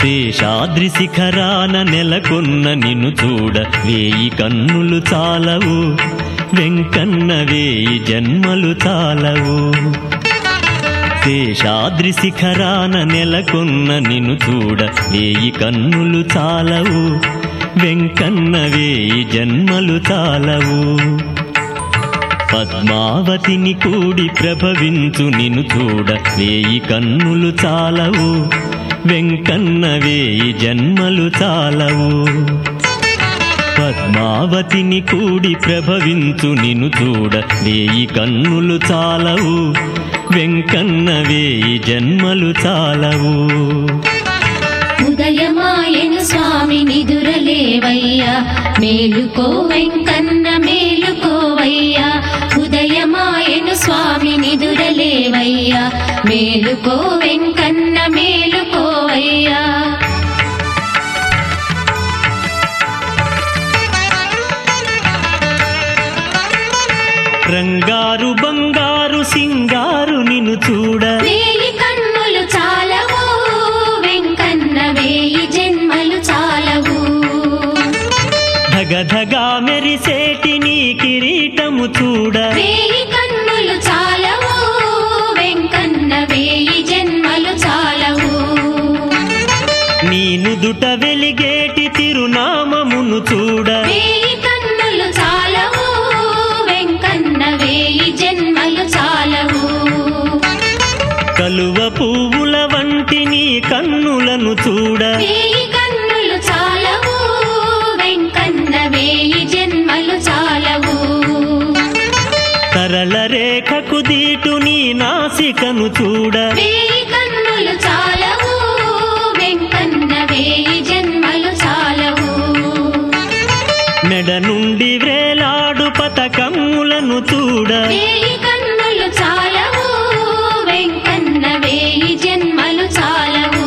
శేషాద్రి శిఖరాన నెలకొన్న నిన్ను చూడ వేయి కన్నులు చాలవు వెంకన్న వేయి జన్మలు చాలవు శేషాద్రి శిఖరాన నెలకొన్న నిన్ను చూడ వేయి కన్నులు చాలవు వెంకన్న వేయి జన్మలు చాలవు పద్మావతిని కూడి ప్రభవించు నిన్ను చూడ వేయి కన్నులు చాలవు వెంకన్న వేయి జన్మలు చాలవు పద్మావతిని కూడి ప్రభవించు నిన్ను చూడ వేయి కన్నులు చాలవు వెంకన్న వేయి జన్మలు చాలవు ఉదయమాయను స్వామి నిదురలేవయ్యా మేలుకో వెంకన్న మేలుకోవయ్యా ఉదయమాయను స్వామి నిదురలేవయ్యా మేలుకో వెంకన్న మేలుకోవయ్యా రంగారు బంగారు సింగారు నిన్ను చూడ వేయి కన్నులు చాలవు వెంకన్న వేయి జన్మలు చాలవు ధగధగా మెరిసేటి నీ కిరీటము చూడ వేయి కన్నులు చాలవు వెంకన్న వేయి జన్మలు చాలవు నీ నుదుట వెలిగేటి తిరునామమును చూడ వేయి కన్నులు చాలవు వెంకన్న వేయి జన్మలు చాలవు కలువ పువ్వుల వంటి నీ కన్నులను చూడ వేయి కన్నులు చాలవు వెంకన్న వేయి జన్మలు చాలవు తరళ రేఖకు దీటు నీ నాసికను చూడ వేయి కన్నులు చాలవు వెంకన్న వేయి జన్మలు చాలవు మెడ నుండి వ్రేలాడు పతకమ్ములను చూడ వేయి కన్నులు చాలవు వెంకన్న వేయి జన్మలు చాలవు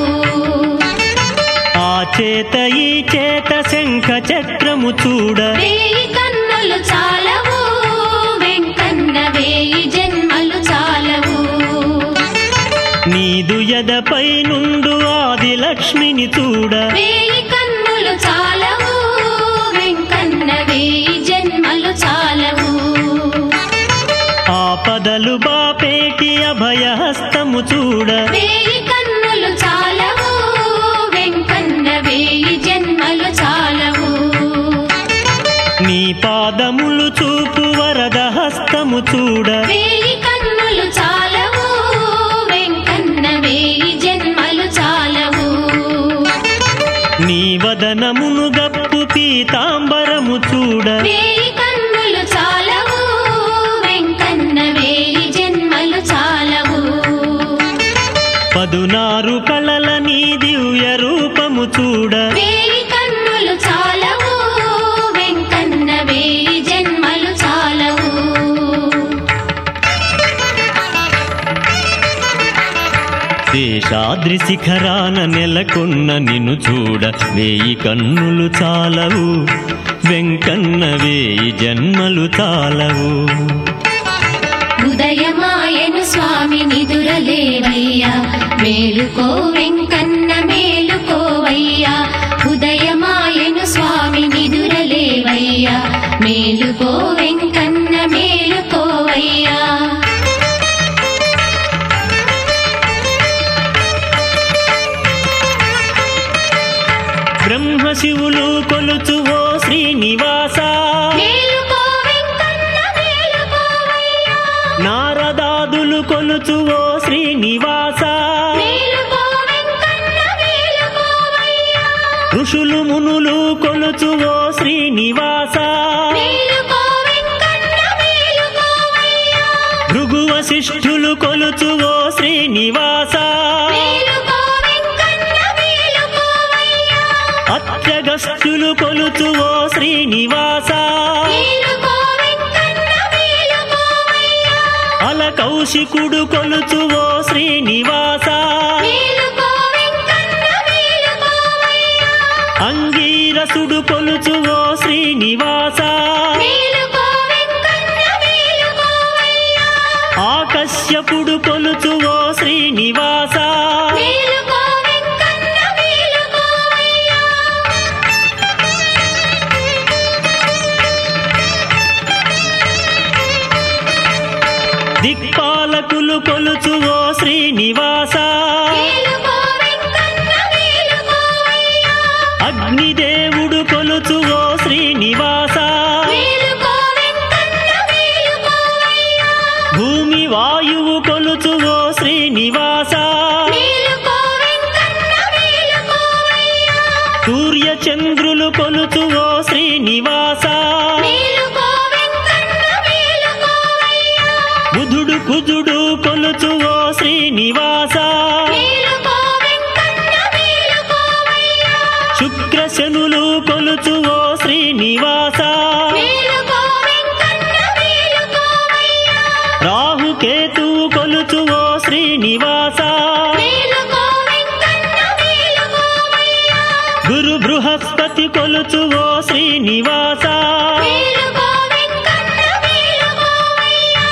ఆ చేత ఈ చేత శంఖ చక్రము చూడ వేయి కన్నులు చాలవు వెంకన్న వేయి జన్మలు చాలవు నీదు ఎదపై నుండు ఆది లక్ష్మిని చూడ వేయి కన్నులు చాలవు వెంకన్న వేయి జన్మలు చాలవు ఆపదలు బాపేటి అభయహస్తము చూడ వేయి కన్నులు చాలవు వెంకన్న వేయి జన్మలు చాలవు నీ పాదములు చూపు వరద హస్తము చూడ వేయి కన్నులు చాలవు వెంకన్న వేయి జన్మలు చాలవు నీ వదనమును గప్పు పీతాంబరము చూడ వేయి కన్నులు చాలవు వెంకన్న వేయి జన్మలు చాలవు పదునారు కళల నీ దివ్య రూపము చూడ వేయి కన్నులు చాలవు వెంకన్న వేయి జన్మలు చాలవు శేషాద్రి శిఖరాన నెలకొన్న నిన్ను చూడ వేయి కన్నులు చాలవు వెంకన్న వేయి జన్మలు చాలవు ఉదయమాయను స్వామి నిదురలేవయ్యా మేలుకో వెంకన్న మేలుకోవయ్యా ఉదయమాయను స్వామి నిదురలేవయ్యా మేలుకో వెంకన్న మేలుకోవయ్యా బ్రహ్మ శివులు కొలుచు ఓ శ్రీనివాస మేలుకో వెంకన్న మేలుకోవయ్యా నారదాదులు కొలుచు ఓ శ్రీనివాస మేలుకో వెంకన్న మేలుకోవయ్యా ఋషులు మునులు కొలుచు ఓ శ్రీనివాస మేలుకో వెంకన్న మేలుకోవయ్యా భృగు వశిష్ఠులు కొలుచు ఓ శ్రీనివాస మేలుకో వెంకన్న మేలుకోవయ్యా అత్యగస్త్యులు కొలుచు ఓ శ్రీనివాస మేలుకో వెంకన్న మేలుకోవయ్యా అలకౌశికుడు కొలుచు ఓ శ్రీనివాస మేలుకో వెంకన్న మేలుకోవయ్యా అంగీరసుడు కొలుచు ఓ శ్రీనివాస మేలుకో వెంకన్న మేలుకోవయ్యా ఆకశ్యపుడు కొలుచు ఓ శ్రీనివాస మేలుకో వెంకన్న మేలుకోవయ్యా దిక్పాలకులు కొలుచు ఓ శ్రీనివాస మేలుకో వెంకన్న మేలుకోవయ్యా అగ్నిదేవుడు కొలుచు ఓ శ్రీనివాస మేలుకో వెంకన్న మేలుకోవయ్యా భూమి వాయువు కొలుచు ఓ శ్రీనివాస మేలుకో వెంకన్న మేలుకోవయ్యా సూర్య చంద్రులు కొలుచు ఓ శ్రీనివాస మేలుకో వెంకన్న మేలుకోవయ్యా బుధుడు కుజుడు కొలుచు ఓ శ్రీనివాస మేలుకో వెంకన్న మేలుకోవయ్యా శుక్ర శనులు కొలుచు ఓ శ్రీనివాస మేలుకో వెంకన్న మేలుకోవయ్యా రాహుకేతు కొలుచు ఓ శ్రీనివాస మేలుకో వెంకన్న మేలుకోవయ్యా గురు బృహస్పతి కొలుచు ఓ శ్రీనివాస మేలుకో వెంకన్న మేలుకోవయ్యా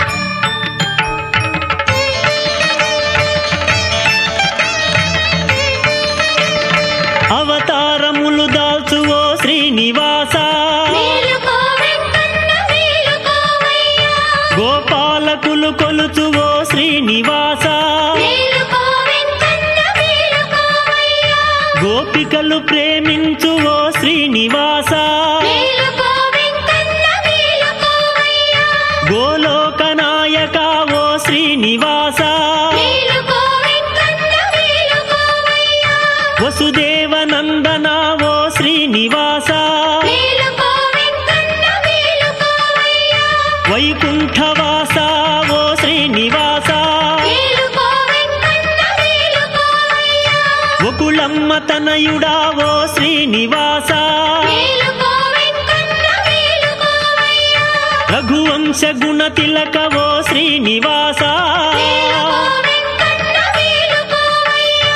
అవతారములు దాల్చు ఓ శ్రీనివాస మేలుకో వెంకన్న మేలుకోవయ్యా గోపాలకులు కొలుచు ఓ శ్రీనివాస మేలుకో వెంకన్న మేలుకోవయ్యా గోపికలు ప్రేమించు ఓ శ్రీనివాస మేలుకో వెంకన్న మేలుకోవయ్యా గోలోక నాయక ఓ శ్రీనివాస మేలుకో వెంకన్న మేలుకోవయ్యా వసుదేవ నందన ఓ శ్రీనివాస మేలుకో వెంకన్న మేలుకోవయ్యా వైకుంఠవాస ఓ శ్రీనివాస మేలుకో వెంకన్న మేలుకోవయ్యా ఒకుళమ్మ తనయుడా ఓ శ్రీనివాస మేలుకో వెంకన్న మేలుకోవయ్యా రఘువంశ గుణ తిలక ఓ శ్రీనివాస మేలుకో వెంకన్న మేలుకోవయ్యా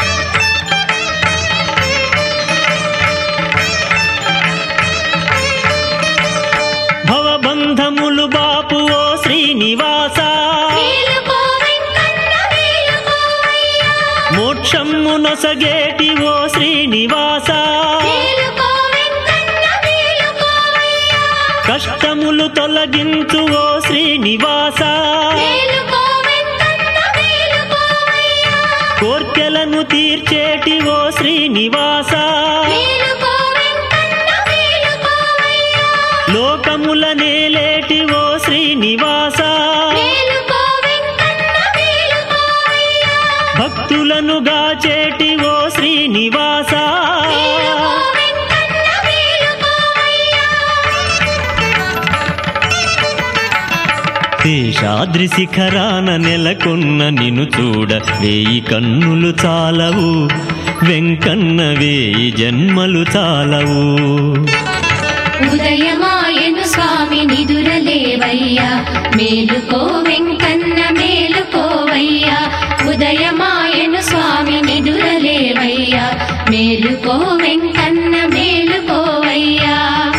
భవబంధములు బాపు ఓ శ్రీనివాస మేలుకో వెంకన్న మేలుకోవయ్యా మోక్షమ్ము నొసగేటి ఓ శ్రీనివాస మేలుకో వెంకన్న మేలుకోవయ్యా కష్టములు తొలగించు ఓ శ్రీనివాస మేలుకో వెంకన్న మేలుకోవయ్యా కోర్కెలను తీర్చేటి ఓ శ్రీనివాస మేలుకో వెంకన్న మేలుకోవయ్యా లోకముల నేలేటి ఓ శ్రీనివాస మేలుకో వెంకన్న మేలుకోవయ్యా భక్తులను గాచేటి ఓ శ్రీనివాస మేలుకో వెంకన్న మేలుకోవయ్యా శేషాద్రి శిఖరాన నెలకొన్న నిన్ను చూడ వేయి కన్నులు చాలవు వెంకన్న వేయి జన్మలు చాలవు ఉదయమాయను స్వామి నిదురలేవయ్యా మేలుకో వెంకన్న మేలుకోవయ్యా ఉదయమాయను స్వామి నిదురలేవయ్యా మేలుకో వెంకన్న మేలుకోవయ్యా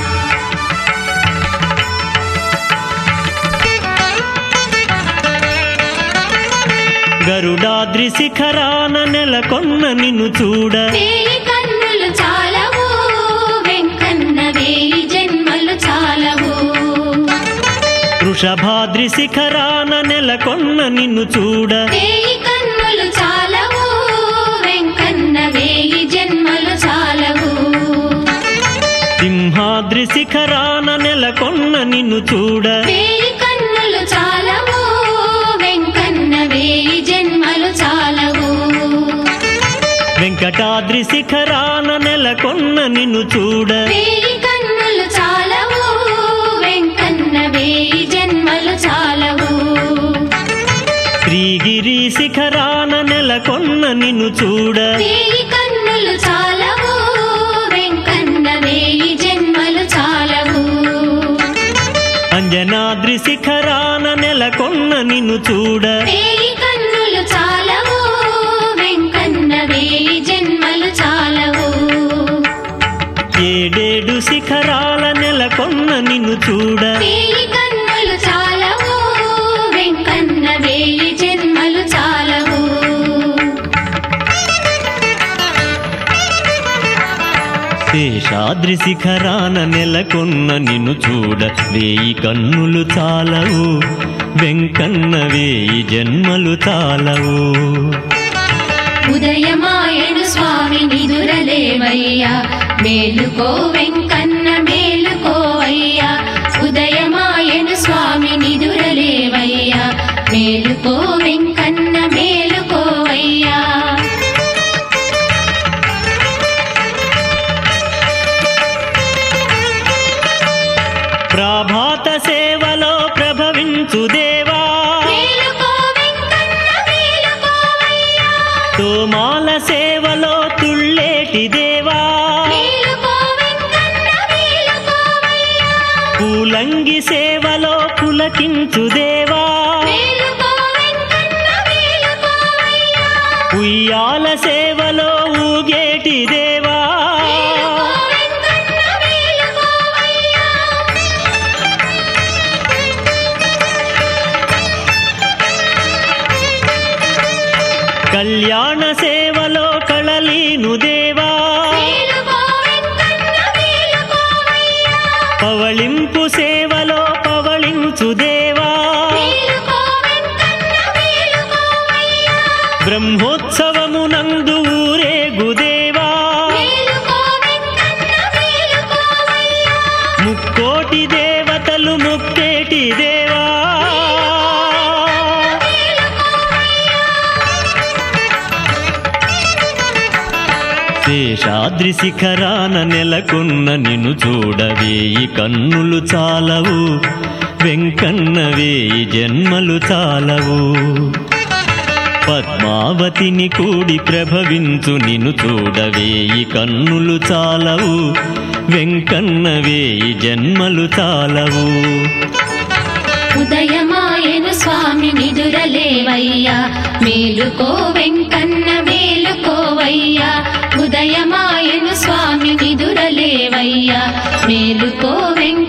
గరుడాద్రి శిఖరాన నెలకొన్న నిన్ను చూడ వేయి కన్నులు చాలవు వెంకన్న వేయి జన్మలు చాలవు వృషభాద్రి శిఖరాన నెలకొన్న నిన్ను చూడ వేయి కన్నులు చాలవు వెంకన్న వేయి జన్మలు చాలవు సింహాద్రి శిఖరాన నెలకొన్న నిన్ను చూడ వేయి కన్నులు చాలవు వెంకన్న వేయి జన్మలు చాలవు వెంకటాద్రి శిఖరాన నెలకొన్న నిన్ను చూడ వేయి కన్నులు చాలవు వెంకన్న వేయి జన్మలు చాలవు శ్రీగిరి శిఖరాన నెలకొన్న నిన్ను చూడ వేయి కన్నులు చాలవు వెంకన్న వేయి జన్మలు చాలవు అంజనాద్రి శిఖరాన నెలకొన్న నిన్ను చూడ వేయి కన్నులు చాలవు వెంకన్న వేయి జన్మలు చాలవు ఏడేడు శిఖరాల నెలకొన్న నిన్ను చూడ వేయి కన్నులు చాలవు వెంకన్న వేయి జన్మలు చాలవు శేషాద్రి శిఖరాన నెలకొన్న నిన్ను చూడ వేయి కన్నులు చాలవు వెంకన్న వేయి జన్మలు చాలవు ఉదయమాయను స్వామి నిదురలేవయ్యా మేలుకో వెంకన్న మేలుకోవయ్యా ఉదయమాయను స్వామి నిదురలేవయ్యా మేలుకో వెంకన్న మేలుకోవయ్యా ప్రభాత సేవలో ప్రభవించు దేవా మేలుకో వెంకన్న మేలుకోవయ్యా తోమాల సేవలో తుళ్ళేటి దేవా మేలుకో వెంకన్న మేలుకోవయ్యా పూలంగి సేవలో పులకించు దేవా మేలుకో వెంకన్న మేలుకోవయ్యా ఉయ్యాల సేవలో ఊగేటి దేవా మేలుకో వెంకన్న మేలుకోవయ్యా కళ్యాణ సేవలో కళలీను దేవా మేలుకో వెంకన్న మేలుకోవయ్యా పవళింపు సేవలో పవళించు దేవా మేలుకో వెంకన్న మేలుకోవయ్యా బ్రహ్మోత్సవమునందు ఊరేగు దేవా మేలుకో వెంకన్న మేలుకోవయ్యా ముక్కోటి దేవతలు ముక్కేటి దేవా శేషాద్రి శిఖరాన నెలకొన్న నిన్ను చూడవేయి కన్నులు చాలవు వెంకన్న వేయి జన్మలు చాలవు పద్మావతిని కూడి ప్రభవించు నిన్ను చూడవేయి కన్నులు చాలవు వెంకన్న వేయి జన్మలు చాలవు ఉదయమాయను స్వామి నిదురలేవయ్యా మేలుకో వెంకన్న మేలుకోవయ్యా ఉదయమాయను స్వామి నిదురలేవయ్యా మేలుకో వెంకన్న